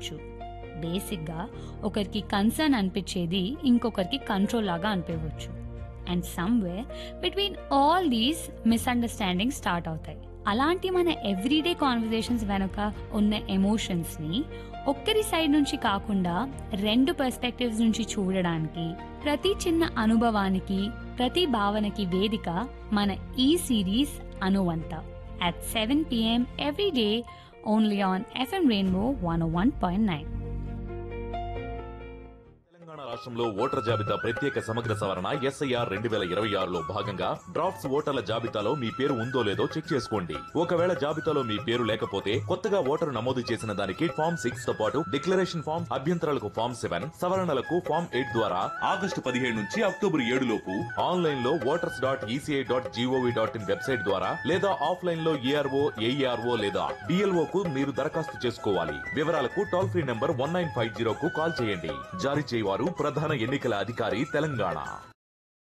ఉండొచ్చు బేసిక్గా ఒకరికి కన్సర్న్ అనిపించేది ఇంకొకరికి కంట్రోల్ లాగా అనిపించవచ్చు and somewhere between all these misunderstanding start అవుతాయి అలాంటి మన ఎవ్రీడే కాన్వర్జేషన్స్ వెనుక ఉన్న ఎమోషన్స్ని ఒక్కరి సైడ్ నుంచి కాకుండా రెండు పర్స్పెక్టివ్స్ నుంచి చూడడానికి ప్రతి చిన్న అనుభవానికి ప్రతి భావనకి వేదిక మన ఈ సిరీస్ అనువంత at 7 p.m. every day only on FM Rainbow 101.9. Telangana రాష్ట్రంలో ఓటర్ జాబితా ప్రత్యేక సమగ్ర సవరణ ఎస్ఐఆర్ రెండు వేల ఇరవై ఆరులో భాగంగా డ్రాఫ్ట్స్ ఓటర్ల జాబితాలో మీ పేరు ఉందో లేదో చెక్ చేసుకోండి ఒకవేళ జాబితాలో మీ పేరు లేకపోతే కొత్తగా ఓటరు నమోదు చేసిన దానికి ఫామ్ సిక్స్ తో పాటు డిక్లరేషన్ ఫామ్ అభ్యంతరాలకు ఫామ్ సెవెన్ సవరణలకు ఫామ్ ఎయిట్ ద్వారా ఆగస్టు పదిహేడు నుంచి అక్టోబర్ ఏడు లోపు ఆన్లైన్ లో voters dot ECI dot gov dot in website ద్వారా లేదా ఆఫ్లైన్ లో ఏఆర్ఓ ఏఈఆర్ఓ లేదా డిఎల్ఓ కు మీరు దరఖాస్తు చేసుకోవాలి వివరాలకు toll free number one nine five zero కు కాల్ చేయండి జారీ చేయవారు ప్రధాన ఎన్నికల అధికారి తెలంగాణ